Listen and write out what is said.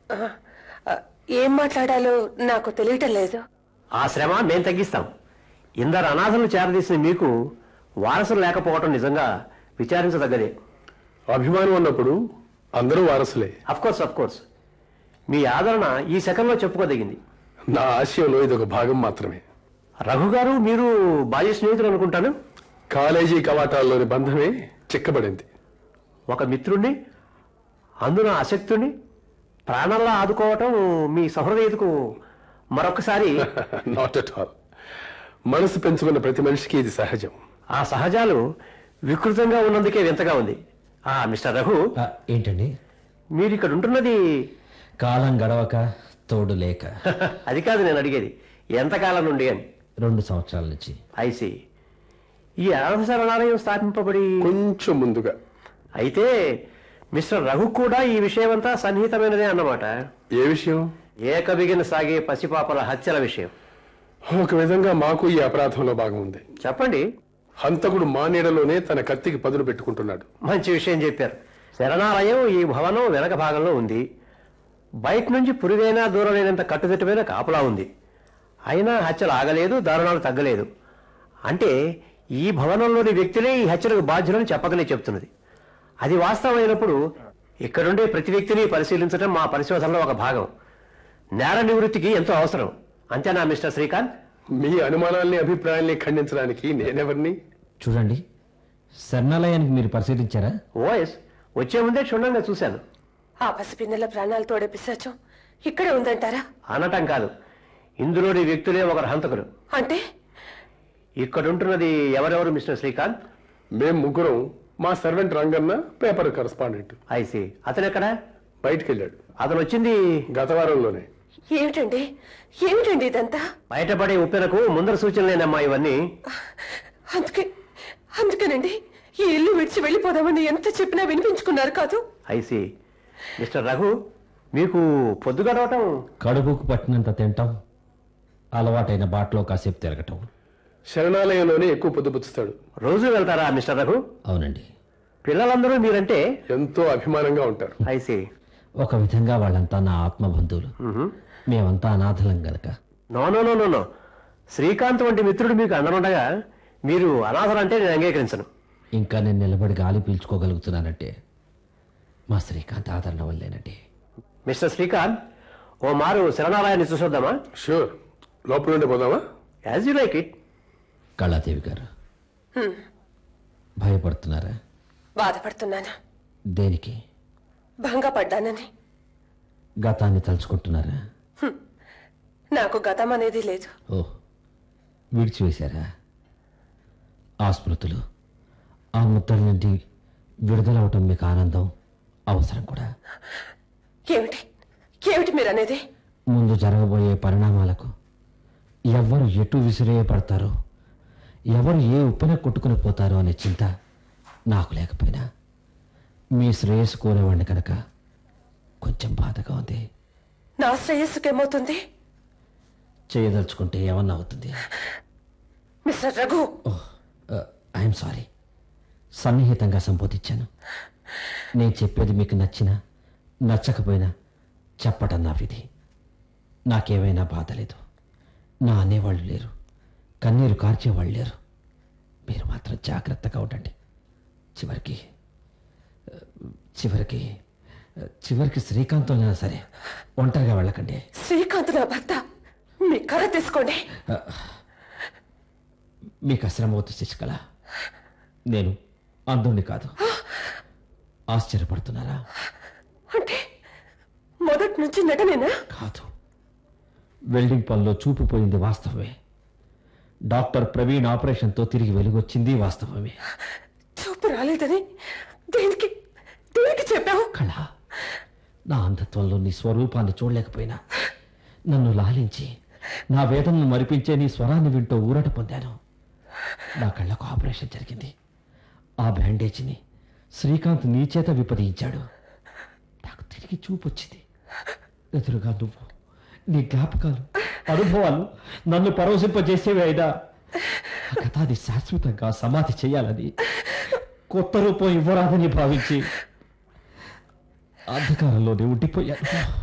ఆ, ఏం మాట్లాడాలో నాకు తెలియటం లేదు ఆ శ్రమ మేం తగ్గిస్తాం ఇందరు అనాథలను చేరదీసిన మీకు వారసులు లేకపోవటం నిజంగా విచారించదగ్గదే అభిమానం ఉన్నప్పుడు అందరూ వారసులే అఫ్ కోర్స్ అఫ్ కోర్స్ మీ ఆదరణ ఈ సెకండ్లో చెప్పుకోదగింది నా ఆశయంలో ఇదొక భాగం మాత్రమే రఘు గారు మీరు బాల్య స్నేహితులు అనుకుంటాను కాలేజీ కవాటాల్లోని బంధమే చిక్కబడింది ఒక మిత్రుణ్ణి అందున ఆసక్తుణ్ణి ప్రాణాల్లో ఆదుకోవటం మీ సహృదయతకు మరొకసారి నాట్ అట్ ఆల్ మనసు పెంచుకున్న ప్రతి మనిషికి ఇది సహజం ఆ సహజాలు వికృతంగా ఉన్నందుకే వింతగా ఉంది ఆ మిస్టర్ రఘు ఆ, ఏంటండి మీరు ఇక్కడ ఉంటున్నది కాలం గడవక తోడు లేక అది కాదు నేను అడిగేది ఎంతకాలం నుండి అని రెండు సంవత్సరాల నుంచి ఐసి ఈ అనాథ శరణాలయం స్థాపింపబడి కొంచెం ముందుగా అయితే మిస్టర్ రఘు కూడా ఈ విషయమంతా సన్నిహితమైనదే అన్నమాట ఏ విషయం ఏకబిగిన సాగే పసిపాపల హత్యల విషయం ఒక విధంగా మాకు ఈ అపరాధంలో భాగం ఉంది చెప్పండి హంతకుడు మా నీడలోనే తన కత్తికి పదును పెట్టుకుంటున్నాడు మంచి విషయం చెప్పారు శరణాలయం ఈ భవనం వెనక భాగంలో ఉంది బయట నుంచి పురుగైనా దూరం లేనంత కట్టుదిట్టమైన కాపలా ఉంది అయినా హత్యలు ఆగలేదు దారుణాలు తగ్గలేదు అంటే ఈ భవనంలోని వ్యక్తులే ఈ హత్యలకు బాధ్యులని చెప్పకనే చెప్తున్నది అది వాస్తవమైనప్పుడు ఇక్కడుండే ప్రతి వ్యక్తిని పరిశీలించడం మా పరిశోధనలో ఒక భాగం నేర నివృత్తికి ఎంతో అవసరం అంతేనా మిస్టర్ శ్రీకాంత్ మీ అనుమానాల్ని అభిప్రాయాల్ని ఖండించడానికి నేనెవరిని చూడండి శరణాలయానికి మీరు పరిశీలించారా ఓఎస్ వచ్చే ముందే క్షుణ్ణంగా చూశాను ఆ పసిపిన్నెల ప్రాణాలు తోడే పిశాచం ఇక్కడే ఉందంటారా అనటం కాదు ఇందులోని వ్యక్తులే ఒకరు హంతకులు అంటే ఇక్కడ ఉంటున్నది ఎవరెవరు మిస్టర్ శ్రీకాంత్ మేం ముగ్గురం మా servant Ranganna paper correspondent I see అతను ఎక్కడ బయటికి వెళ్ళాడు అతను వచ్చింది గత వారంలోనే ఏమిటండి ఏమిటండి ఇదంతా బయటపడే ఉప్పెనకు ముందర సూచనలేనమ్మా ఇవన్నీ అందుకే అందుకేనండి ఈ ఇల్లు విడిచి వెళ్ళిపోదామని ఎంత చెప్పినా వినిపించుకున్నారు కాదు ఐసి మిస్టర్ రఘు మీకు పొద్దు గడవటం కడుపుకు పట్టినంత తింటాం అలవాటైన బాటలో కాసేపు తిరగటం శరణాలయంలోనే ఎక్కువ పొద్దుపుచ్చుతాడు రోజు వెళ్తారా మిస్టర్ రఘు అవునండి పిల్లలందరూ మీరంటే ఎంతో అభిమానంగా ఉంటారు ఐసి ఒక విధంగా వాళ్ళంతా నా ఆత్మ బంధువులు మేమంతా అనాథలం గనక no no no no no Srikanth వంటి మిత్రుడు మీకు అందనుండగా మీరు అనాథలంటే నేను అంగీకరించను ఇంకా నేను నిలబడి గాలి పీల్చుకోగలుగుతున్నానంటే మా శ్రీకాంత్ ఆదరణ వల్లేనండి మిస్టర్ శ్రీకాంత్ ఓ మారు శరణాలయాన్ని చూసొద్దామా షూర్ లోపల నుండి పోదామా as you like it Kaladevi garu భయపడుతున్నారా బాధపడుతున్నాను దేనికి భంగపడ్డానని గతాన్ని తలుచుకుంటున్నారా నాకు గతం అనేది లేదు ఓ విడిచివేశారా ఆ స్మృతులు ఆ ముద్దల నుండి విడుదలవటం మీకు ఆనందం అవసరం కూడా ఏమిటి ఏమిటి మీరు అనేది ముందు జరగబోయే పరిణామాలకు ఎవరు ఎటు విసిరేయబడతారో ఎవరు ఏ ఉప్పున కొట్టుకుని పోతారో అనే చింత నాకు లేకపోయినా మీ శ్రేయస్సు కోరేవాడిని కనుక కొంచెం బాధగా ఉంది నా శ్రేయస్సుకేమవుతుంది చేయదలుచుకుంటే ఏమన్నా అవుతుంది mister Raghu oh I'm sorry సన్నిహితంగా సంబోధించాను నేను చెప్పేది మీకు నచ్చినా నచ్చకపోయినా చెప్పటం నా విధి నాకేమైనా బాధ లేదు నా అనేవాళ్ళు లేరు కన్నీరు కార్చేవాళ్ళు లేరు మీరు మాత్రం జాగ్రత్తగా ఉండండి చివరికి ఆ, చివరికి ఆ, చివరికి శ్రీకాంత్తోనైనా సరే ఒంటరిగా వెళ్ళకండి శ్రీకాంత్ నా భర్త మీ కర్ర తీసుకోండి మీకు అశ్రమవద్దు శశికళ నేను అందుణ్ణి కాదు ఆశ్చర్యపడుతున్నారా అంటే మొదటి నుంచి నటనేనా కాదు వెల్డింగ్ పనిలో చూపు పోయింది వాస్తవమే డాక్టర్ ప్రవీణ్ ఆపరేషన్తో తిరిగి వెలుగొచ్చింది వాస్తవమే చూపు రాలేదని దేనికి దేనికి చెప్పావు కళ నా అంధత్వంలో నీ స్వరూపాన్ని చూడలేకపోయినా నన్ను లాలించి నా వేదనను మరిపించే నీ స్వరాన్ని వింటూ ఊరట పొందాను నా కళ్ళకు ఆపరేషన్ జరిగింది ఆ బ్యాండేజ్ని శ్రీకాంత్ నీ చేత విపదించాడు నాకు తిరిగి చూపు వచ్చింది ఎదురుగా నువ్వు నీ జ్ఞాపకాలు అనుభవాలు నన్ను పరవశింపజేసేవి అయినా ఆ గతాది శాశ్వతంగా సమాధి చేయాలని కొత్త రూపం ఇవ్వరాదని భావించి అంధకారంలోనే ఉండిపోయాను